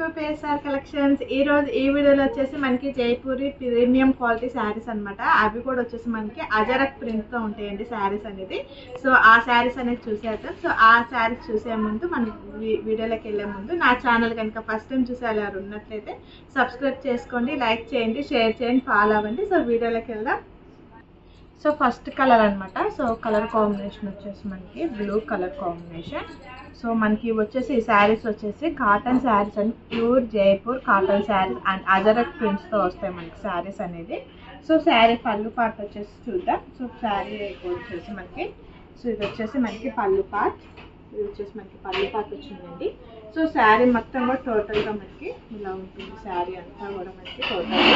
to PSR collections ఈ రోజు ఈ వీడియోలో వచ్చేసి మనకి జైపూరి ప్రీమియం క్వాలిటీ శారీస్ అన్నమాట అవి కూడా వచ్చేసి మనకి అజరక్ ప్రింట్ తో ఉంటాయండి శారీస్ అనేది సో ఆ శారీస్ అనేది చూసేద్దాం సో ఆ శారీస్ చూసే ముందు మనం వీ- వీడియోలోకి వెళ్ళే ముందు నా ఛానల్ కనుక ఫస్ట్ టైం చూసే అలా ఉన్నట్లయితే సబ్స్క్రైబ్ చేసుకోండి లైక్ చేయండి షేర్ చేయండి ఫాలో అవ్వండి సో వీడియోలోకి వెళ్దాం సో ఫస్ట్ కలర్ అన్నమాట సో కలర్ కాంబినేషన్ వచ్చేసి మనకి బ్లూ కలర్ కాంబినేషన్ సో మనకి ఇవి వచ్చేసి ఈ శారీస్ వచ్చేసి cotton saris and pure Jaipur cotton saris and Ajrak ప్రింట్స్తో వస్తాయి మనకి శారీస్ అనేది సో శారీ పళ్ళు పార్ట్ వచ్చేసి చూద్దాం సో శారీ వచ్చేసి మనకి సో ఇది వచ్చేసి మనకి పళ్ళు పార్ట్ ఇది వచ్చేసి మనకి పళ్ళు పార్ట్ వచ్చిందండి సో శారీ మొత్తం కూడా టోటల్గా మనకి ఇలా ఉంటుంది శారీ అంతా కూడా మనకి టోటల్గా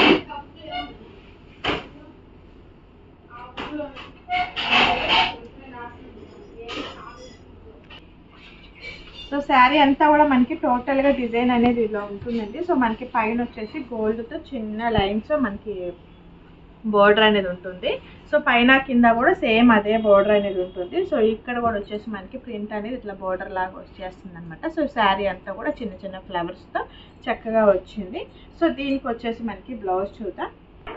సో శారీ అంతా కూడా మనకి టోటల్ గా డిజైన్ అనేది ఇలా ఉంటుందండి సో మనకి పైన వచ్చేసి గోల్డ్ తో చిన్న లైన్స్ మనకి బోర్డర్ అనేది ఉంటుంది సో పైన కింద కూడా సేమ్ అదే బోర్డర్ అనేది ఉంటుంది సో ఇక్కడ కూడా వచ్చేసి మనకి ప్రింట్ అనేది ఇట్లా బోర్డర్ లాగా వచ్చేస్తుంది అనమాట సో శారీ అంతా కూడా చిన్న చిన్న ఫ్లవర్స్ తో చక్కగా వచ్చింది సో దీనికి వచ్చేసి మనకి బ్లౌజ్ చూద్దాం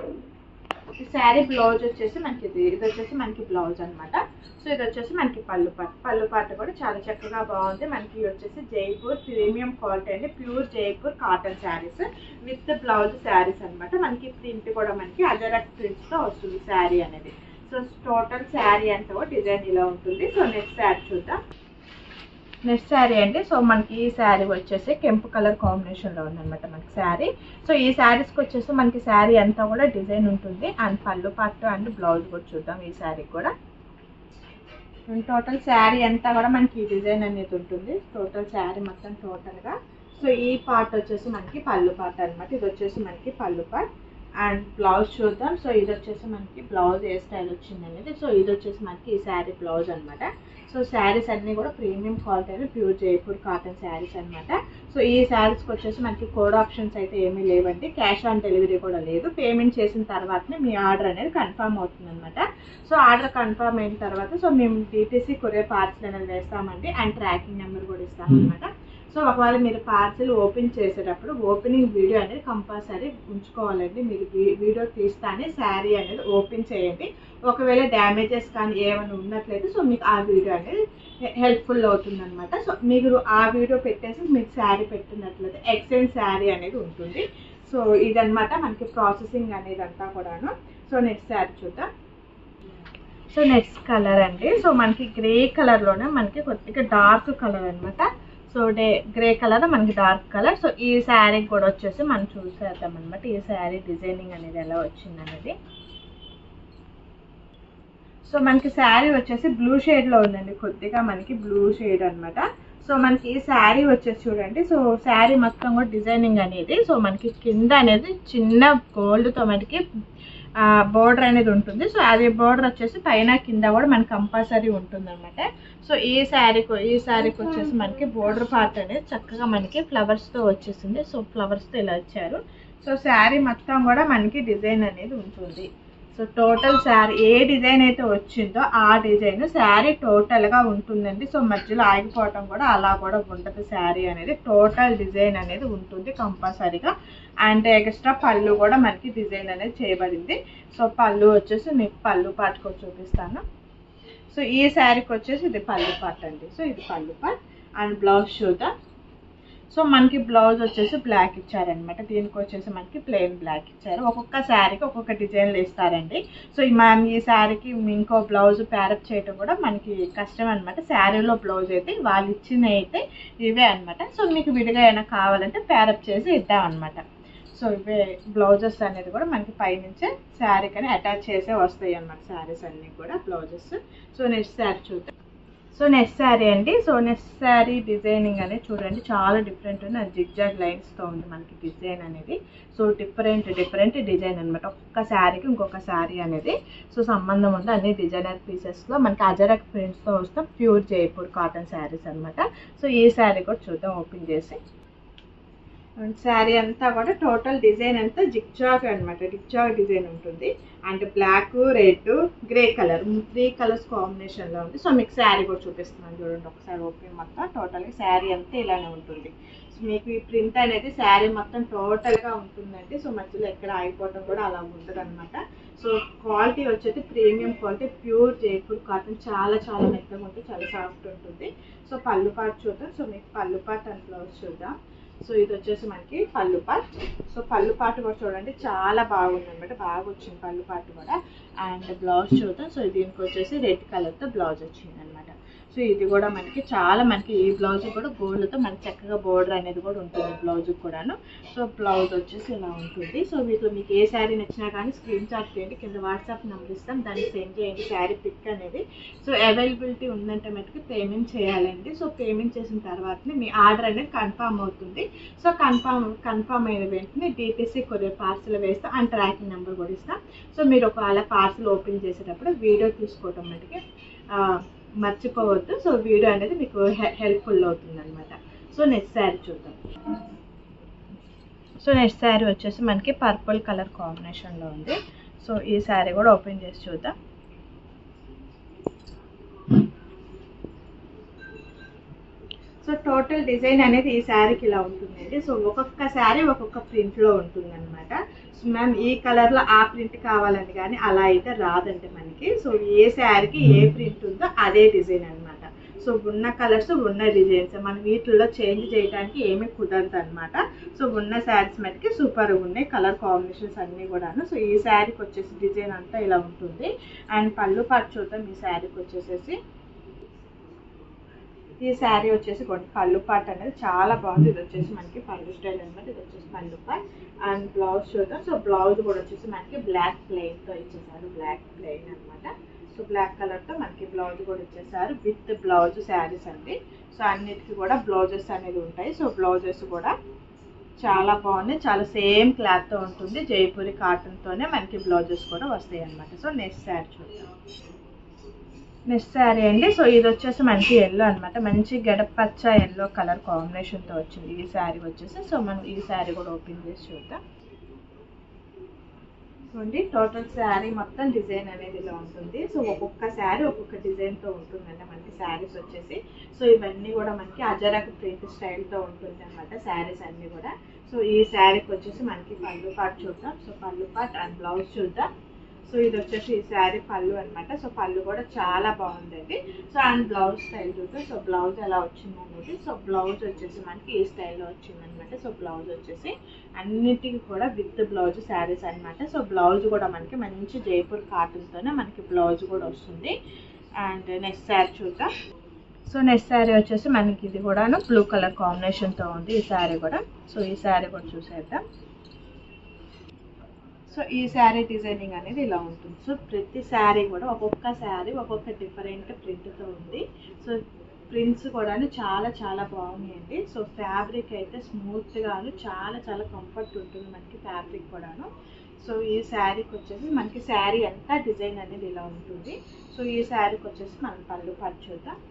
ఈ శారీ బ్లౌజ్ వచ్చేసి మనకి ఇది ఇది వచ్చేసి మనకి బ్లౌజ్ అన్నమాట సో ఇది వచ్చేసి మనకి పళ్ళు పాట పళ్ళు పాట కూడా చాలా చక్కగా బాగుంది మనకి ఇది వచ్చేసి జైపూర్ ప్రీమియం క్వాలిటీ అండి pure Jaipur cotton saris with blouse saris అన్నమాట మనకి ప్రింట్ కూడా మనకి అజరక్ ప్రింట్స్ తో వస్తుంది శారీ అనేది సో టోటల్ శారీ అంతా కూడా డిజైన్ ఇలా ఉంటుంది సో నెక్స్ట్ శారీ చూద్దాం నెక్స్ట్ శారీ అండి సో మనకి ఈ శారీ వచ్చేసి కెంపు కలర్ కాంబినేషన్లో ఉందన్నమాట మనకి శారీ సో ఈ శారీస్కి వచ్చేసి మనకి శారీ అంతా కూడా డిజైన్ ఉంటుంది అండ్ పళ్ళు పట్టు అండ్ బ్లౌజ్ కూడా చూద్దాం ఈ శారీకి కూడా టోటల్ శారీ అంతా కూడా మనకి ఈ డిజైన్ అనేది ఉంటుంది టోటల్ శారీ మొత్తం టోటల్గా సో ఈ పార్ట్ వచ్చేసి మనకి పళ్ళు పార్ట్ అనమాట ఇది వచ్చేసి మనకి పళ్ళు పార్ట్ అండ్ బ్లౌజ్ చూద్దాం సో ఇది వచ్చేసి మనకి బ్లౌజ్ ఏ స్టైల్ వచ్చింది అనేది సో ఇది వచ్చేసి మనకి ఈ శారీ బ్లౌజ్ అనమాట సో శారీస్ అన్నీ కూడా ప్రీమియం క్వాలిటీ అని ప్యూర్ జైపూర్ కాటన్ శారీస్ అనమాట సో ఈ శారీస్కి వచ్చేసి మనకి కోడ్ ఆప్షన్స్ అయితే ఏమీ లేవండి క్యాష్ ఆన్ డెలివరీ కూడా లేదు పేమెంట్ చేసిన తర్వాతనే మీ ఆర్డర్ అనేది కన్ఫర్మ్ అవుతుంది అనమాట సో ఆర్డర్ కన్ఫర్మ్ అయిన తర్వాత సో మేము డిటీసీ కొరియర్ పార్సల్ అనేది వేస్తామండి అండ్ ట్రాకింగ్ నెంబర్ కూడా ఇస్తామన్నమాట సో ఒకవేళ మీరు పార్సిల్ ఓపెన్ చేసేటప్పుడు ఓపెనింగ్ వీడియో అనేది కంపల్సరీ ఉంచుకోవాలండి మీరు వీ- వీడియో తీస్తానే శారీ అనేది ఓపెన్ చేయండి ఒకవేళ డ్యామేజెస్ కానీ ఏమైనా ఉన్నట్లయితే సో మీకు ఆ వీడియో అనేది హెల్ప్ఫుల్ అవుతుంది అనమాట సో మీరు ఆ వీడియో పెట్టేసి మీకు శారీ పెట్టినట్లయితే ఎక్స్చేంజ్ శారీ అనేది ఉంటుంది సో ఇదన్నమాట మనకి ప్రాసెసింగ్ అనేది అంతా కూడాను సో నెక్స్ట్ శారీ చూద్దాం సో నెక్స్ట్ కలర్ అండి సో మనకి గ్రే కలర్లోనే మనకి కొద్దిగా డార్క్ కలర్ అన్నమాట సో డే గ్రే కలర్ మనకి డార్క్ కలర్ సో ఈ శారీ కూడా వచ్చేసి మనం చూసేద్దాం అనమాట ఈ శారీ డిజైనింగ్ అనేది ఎలా వచ్చింది అనేది సో మనకి శారీ వచ్చేసి బ్లూ షేడ్లో ఉందండి కొద్దిగా మనకి బ్లూ షేడ్ అన్నమాట సో మనకి ఈ శారీ వచ్చేసి చూడండి సో శారీ మొత్తం కూడా డిజైనింగ్ అనేది సో మనకి కింద అనేది చిన్న గోల్డ్తో మనకి బోర్డర్ అనేది ఉంటుంది సో అది బోర్డర్ వచ్చేసి పైన కింద కూడా మనకి కంపల్సరీ ఉంటుంది అనమాట సో ఈ శారీకి ఈ శారీకి వచ్చేసి మనకి బోర్డర్ పార్ట్ అనేది చక్కగా మనకి ఫ్లవర్స్తో వచ్చేసింది సో ఫ్లవర్స్తో ఇలా వచ్చారు సో శారీ మొత్తం కూడా మనకి డిజైన్ అనేది ఉంటుంది సో టోటల్ శారీ ఏ డిజైన్ అయితే వచ్చిందో ఆ డిజైన్ శారీ టోటల్గా ఉంటుందండి సో మధ్యలో ఆగిపోవటం కూడా అలా కూడా ఉండదు శారీ అనేది టోటల్ డిజైన్ అనేది ఉంటుంది కంపల్సరీగా అండ్ ఎక్స్ట్రా పళ్ళు కూడా మనకి డిజైన్ అనేది చేయబడింది సో పళ్ళు వచ్చేసి మీకు పళ్ళు పాటుకు చూపిస్తాను సో ఈ శారీకి వచ్చేసి ఇది పళ్ళు పార్ట్ అండి సో ఇది పళ్ళు పార్ట్ అండ్ బ్లౌజ్ చూద్దాం సో మనకి బ్లౌజ్ వచ్చేసి బ్లాక్ ఇచ్చారనమాట దీనికి వచ్చేసి మనకి ప్లెయిన్ బ్లాక్ ఇచ్చారు ఒక్కొక్క శారీకి ఒక్కొక్క డిజైన్లు ఇస్తారండి సో ఈ మనం ఈ శారీకి ఇంకో బ్లౌజ్ ప్యారప్ చేయడం కూడా మనకి కష్టం అనమాట శారీలో బ్లౌజ్ అయితే వాళ్ళు ఇచ్చినవి అయితే ఇవే అనమాట సో మీకు విడిగా ఏమైనా కావాలంటే ప్యారప్ చేసి ఇద్దామన్నమాట సో ఇవే బ్లౌజెస్ అనేది కూడా మనకి పైనుంచే శారీ కానీ అటాచ్ చేసే వస్తాయి అన్నమాట శారీస్ అన్నీ కూడా బ్లౌజెస్ సో నెక్స్ట్ శారీ చూద్దాం సో నెక్స్ట్ శారీ అండి సో నెక్స్ట్ శారీ డిజైనింగ్ అనేది చూడండి చాలా డిఫరెంట్ ఉంది అది జిగ్జాగ్ లైన్స్తో ఉంది మనకి డిజైన్ అనేది సో డిఫరెంట్ డిఫరెంట్ డిజైన్ అనమాట ఒక్కొక్క శారీకి ఇంకొక శారీ అనేది సో సంబంధం ఉంది అన్ని డిజైనర్ పీసెస్లో మనకి అజరక్ ప్రింట్స్తో వస్తాం ప్యూర్ జైపూర్ కాటన్ శారీస్ అనమాట సో ఈ శారీ కూడా చూద్దాం ఓపెన్ చేసి శారీ అంతా కూడా టోటల్ డిజైన్ అంతా జిగ్జాగ్ అనమాట జిగ్జాగ్ డిజైన్ ఉంటుంది and black red grey colour three colours కాంబినేషన్లో ఉంది సో మీకు శారీ కూడా చూపిస్తున్నాను చూడండి ఒకసారి ఓపెన్ మొత్తం టోటల్గా శారీ అంతా ఇలానే ఉంటుంది సో మీకు ఈ ప్రింట్ అనేది శారీ మొత్తం టోటల్గా ఉంటుందండి సో మధ్యలో ఎక్కడ ఆగిపోవడం కూడా అలా ఉంటుంది అనమాట సో క్వాలిటీ వచ్చేది premium quality pure Jaipur cotton చాలా చాలా మెత్తగా ఉంటుంది చాలా సాఫ్ట్ ఉంటుంది సో పళ్ళు పాటు చూద్దాం సో మీకు పళ్ళు పాటు అండ్ బ్లౌజ్ చూద్దాం సో ఇది వచ్చేసి మనకి పళ్ళు పాట్ సో పళ్ళు పాటు కూడా చూడండి చాలా బాగుంది అనమాట బాగా వచ్చింది పళ్ళు పాటు కూడా అండ్ బ్లౌజ్ చూద్దాం సో దీనికి వచ్చేసి రెడ్ కలర్తో బ్లౌజ్ వచ్చింది అనమాట సో ఇది కూడా మనకి చాలా మనకి ఈ బ్లౌజ్ కూడా గోల్డ్తో మనకి చక్కగా బోర్డర్ అనేది కూడా ఉంటుంది బ్లౌజ్ కూడాను సో బ్లౌజ్ వచ్చేసి ఇలా ఉంటుంది సో వీటిలో మీకు ఏ శారీ నచ్చినా కానీ స్క్రీన్ షాట్ చేయండి కింద వాట్సాప్ నెంబర్ ఇస్తాం దానికి సెండ్ చేయండి శారీ పిక్ అనేది సో అవైలబిలిటీ ఉందంటే మటుకు పేమెంట్ చేయాలండి సో పేమెంట్ చేసిన తర్వాతనే మీ ఆర్డర్ అనేది కన్ఫామ్ అవుతుంది సో కన్ఫామ్ కన్ఫామ్ అయిన వెంటనే డిటీసీ కొరియర్ పార్సల్ వేస్తాం అండ్ ట్రాకింగ్ నెంబర్ కూడా ఇస్తాం సో మీరు ఒకవేళ పార్సల్ ఓపెన్ చేసేటప్పుడు వీడియో తీసుకోవటం మటుకి మర్చిపోవద్దు సో వీడియో అనేది మీకు హెల్ప్ఫుల్ అవుతుంది అనమాట సో నెక్స్ట్ శారీ చూద్దాం సో నెక్స్ట్ శారీ వచ్చేసి మనకి పర్పుల్ కలర్ కాంబినేషన్లో ఉంది సో ఈ శారీ కూడా ఓపెన్ చేసి చూద్దాం సో టోటల్ డిజైన్ అనేది ఈ శారీకి ఇలా ఉంటుందండి సో ఒక్కొక్క శారీ ఒక్కొక్క ప్రింట్లో ఉంటుంది అనమాట సో మ్యామ్ ఈ కలర్లో ఆ ప్రింట్ కావాలని కానీ అలా అయితే రాదండి మనకి సో ఏ శారీకి ఏ ప్రింట్ ఉందో అదే డిజైన్ అనమాట సో ఉన్న కలర్స్ ఉన్న డిజైన్స్ మనం వీటిల్లో చేంజ్ చేయడానికి ఏమీ కుదరదు అనమాట సో ఉన్న శారీస్ మటుకి సూపర్ ఉన్నాయి కలర్ కాంబినేషన్స్ అన్నీ కూడాను సో ఈ శారీకి వచ్చేసి డిజైన్ అంతా ఇలా ఉంటుంది అండ్ పళ్ళు పాటు చూద్దాం ఈ శారీకి వచ్చేసేసి ఈ శారీ వచ్చేసి కొన్ని పళ్ళు పాట్ అనేది చాలా బాగుంది ఇది వచ్చేసి మనకి పళ్ళు స్టైల్ అనమాట ఇది వచ్చేసి పళ్ళు పాట్ అండ్ బ్లౌజ్ చూద్దాం సో బ్లౌజ్ కూడా వచ్చేసి మనకి బ్లాక్ ప్లెయిన్తో ఇచ్చేసారు బ్లాక్ ప్లెయిన్ అనమాట సో బ్లాక్ కలర్తో మనకి బ్లౌజ్ కూడా ఇచ్చేసారు విత్ బ్లౌజ్ శారీస్ అండి సో అన్నిటికీ కూడా బ్లౌజెస్ అనేది ఉంటాయి సో బ్లౌజెస్ కూడా చాలా బాగున్నాయి చాలా సేమ్ క్లాత్తో ఉంటుంది జైపూరి కాటన్తోనే మనకి బ్లౌజెస్ కూడా వస్తాయి అనమాట సో నెక్స్ట్ శారీ చూద్దాం నెక్స్ట్ శారీ అండి సో ఇది వచ్చేసి మంచి ఎల్లో అనమాట మంచి గడపచ్చ ఎల్లో కలర్ కాంబినేషన్తో వచ్చింది ఈ శారీ వచ్చేసి సో మనం ఈ శారీ కూడా ఓపెన్ చేసి చూద్దాం చూడండి టోటల్ శారీ మొత్తం డిజైన్ అనేది ఇలా ఉంటుంది సో ఒక్కొక్క శారీ ఒక్కొక్క డిజైన్తో ఉంటుందండి మనకి శారీస్ వచ్చేసి సో ఇవన్నీ కూడా మనకి అజరక్ ప్రింట్ స్టైల్తో ఉంటుంది అనమాట శారీస్ అన్నీ కూడా సో ఈ శారీకి వచ్చేసి మనకి పళ్ళు పాట్ చూద్దాం సో పళ్ళు పాట్ అండ్ బ్లౌజ్ చూద్దాం సో ఇది వచ్చేసి ఈ శారీ పళ్ళు అనమాట సో పళ్ళు కూడా చాలా బాగుందండి సో అండ్ బ్లౌజ్ స్టైల్ చూద్దాం సో బ్లౌజ్ ఎలా వచ్చింది అనేది సో బ్లౌజ్ వచ్చేసి మనకి ఈ స్టైల్లో వచ్చింది అనమాట సో బ్లౌజ్ వచ్చేసి అన్నిటికీ కూడా విత్ బ్లౌజ్ శారీస్ అనమాట సో బ్లౌజ్ కూడా మనకి మంచి జైపూర్ కాటన్తోనే మనకి బ్లౌజ్ కూడా వస్తుంది అండ్ నెక్స్ట్ శారీ చూద్దాం సో నెక్స్ట్ శారీ వచ్చేసి మనకి ఇది కూడాను బ్లూ కలర్ కాంబినేషన్తో ఉంది ఈ శారీ కూడా సో ఈ శారీ కూడా చూసేద్దాం సో ఈ శారీ డిజైనింగ్ అనేది ఇలా ఉంటుంది సో ప్రతి శారీ కూడా ఒక్కొక్క శారీ ఒక్కొక్క డిఫరెంట్ ప్రింట్తో ఉంది సో ప్రింట్స్ కూడా చాలా చాలా బాగున్నాయండి సో ఫ్యాబ్రిక్ అయితే స్మూత్గాను చాలా చాలా కంఫర్ట్ ఉంటుంది మనకి ఫ్యాబ్రిక్ కూడాను సో ఈ శారీకి వచ్చేసి మనకి శారీ అంతా డిజైన్ అనేది ఇలా ఉంటుంది సో ఈ శారీకి వచ్చేసి మనం పళ్ళు పాటు చూద్దాం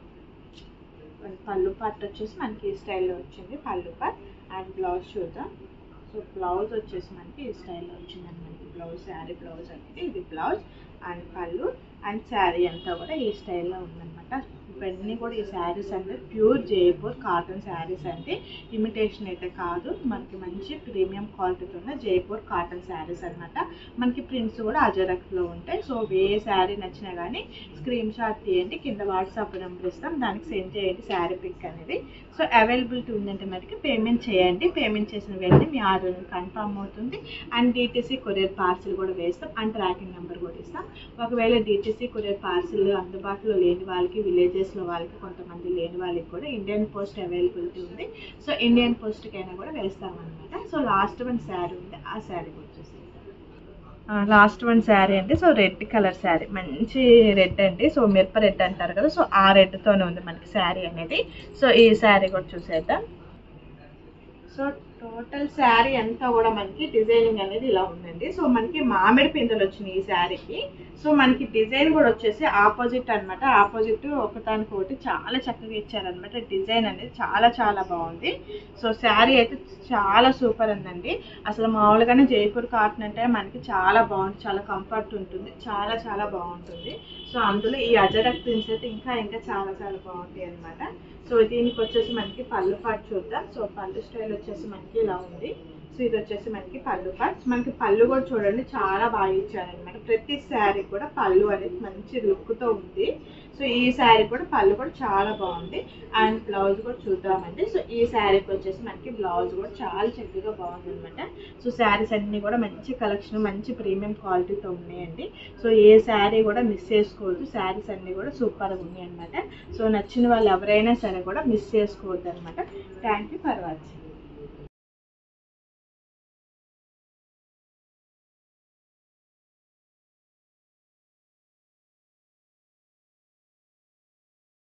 పళ్ళు పాటు వచ్చేసి మనకి ఈ స్టైల్లో వచ్చింది పళ్ళు పాట్ అండ్ బ్లౌజ్ చూద్దాం సో బ్లౌజ్ వచ్చేసి మనకి ఈ స్టైల్లో వచ్చిందండి మనకి బ్లౌజ్ శారీ బ్లౌజ్ అనేది ఇది బ్లౌజ్ అండ్ పళ్ళు అండ్ శారీ అంతా కూడా ఈ స్టైల్లో ఉందన్నమాట ఇవన్నీ కూడా ఈ శారీస్ అంటే ప్యూర్ జైపూర్ కాటన్ శారీస్ అంటే ఇమిటేషన్ అయితే కాదు మనకి మంచి ప్రీమియం క్వాలిటీతో ఉన్న జైపూర్ కాటన్ శారీస్ అనమాట మనకి ప్రింట్స్ కూడా అజరక్లో ఉంటాయి సో ఏ శారీ నచ్చినా కానీ స్క్రీన్ షాట్ తీయండి కింద వాట్సాప్ నెంబర్ ఇస్తాం దానికి సెండ్ చేయండి శారీ పిక్ అనేది సో అవైలబిలిటీ ఉందంటే మనకి పేమెంట్ చేయండి పేమెంట్ చేసిన వెంటనే మీ ఆర్డర్ కన్ఫర్మ్ అవుతుంది అండ్ డిటీసీ కొరియర్ పార్సిల్ కూడా వేస్తాం అండ్ ట్రాకింగ్ నెంబర్ కూడా ఇస్తాం ఒకవేళ డిటీసీ కొరియర్ పార్సిల్ అందుబాటులో లేని వాళ్ళకి విలేజెస్లో వాళ్ళకి కొంతమంది లేని వాళ్ళకి కూడా ఇండియన్ పోస్ట్ అవైలబిలిటీ ఉంది సో ఇండియన్ పోస్ట్కైనా కూడా వేస్తామన్నమాట సో లాస్ట్ వన్ శారీ ఉంది ఆ శారీ వచ్చేసి లాస్ట్ వన్ శారీ అండి సో రెడ్ కలర్ శారీ మంచి రెడ్ అండి సో మిరప రెడ్ అంటారు కదా సో ఆ రెడ్తోనే ఉంది మనకి శారీ అనేది సో ఈ శారీ కూడా చూసేద్దాం సో టోటల్ శారీ అంతా కూడా మనకి డిజైనింగ్ అనేది ఇలా ఉందండి సో మనకి మామిడి పిందెలు వచ్చినాయి ఈ శారీకి సో మనకి డిజైన్ కూడా వచ్చేసి ఆపోజిట్ అన్నమాట ఆపోజిట్ ఒకదానికి ఒకటి చాలా చక్కగా ఇచ్చారనమాట డిజైన్ అనేది చాలా చాలా బాగుంది సో శారీ అయితే చాలా సూపర్ ఉందండి అసలు మామూలుగానే జైపూర్ కాటన్ అంటే మనకి చాలా బాగుంటుంది చాలా కంఫర్ట్ ఉంటుంది చాలా చాలా బాగుంటుంది సో అందులో ఈ అజరక్ ప్రింట్స్ అయితే ఇంకా ఇంకా చాలా చాలా బాగుంటాయి అనమాట సో దీనికి వచ్చేసి మనకి పళ్ళు పాటు చూద్దాం సో పళ్ళు స్టైల్ వచ్చేసి మనకి ఇలా ఉంది సో ఇది వచ్చేసి మనకి పళ్ళు పార్ట్స్ మనకి పళ్ళు కూడా చూడండి చాలా బాగా ఇచ్చారనమాట ప్రతి శారీ కూడా పళ్ళు అనేది మంచి లుక్తో ఉంది సో ఈ శారీ కూడా పళ్ళు కూడా చాలా బాగుంది అండ్ బ్లౌజ్ కూడా చూద్దామండి సో ఈ శారీకి వచ్చేసి మనకి బ్లౌజ్ కూడా చాలా చక్కగా బాగుంది అనమాట సో శారీస్ అన్నీ కూడా మంచి కలెక్షన్ మంచి ప్రీమియం క్వాలిటీతో ఉన్నాయండి సో ఏ శారీ కూడా మిస్ చేసుకోవద్దు శారీస్ అన్నీ కూడా సూపర్గా ఉన్నాయి అనమాట సో నచ్చిన వాళ్ళు ఎవరైనా సరే కూడా మిస్ చేసుకోవద్దు అనమాట థ్యాంక్ యూ ఫర్ వాచింగ్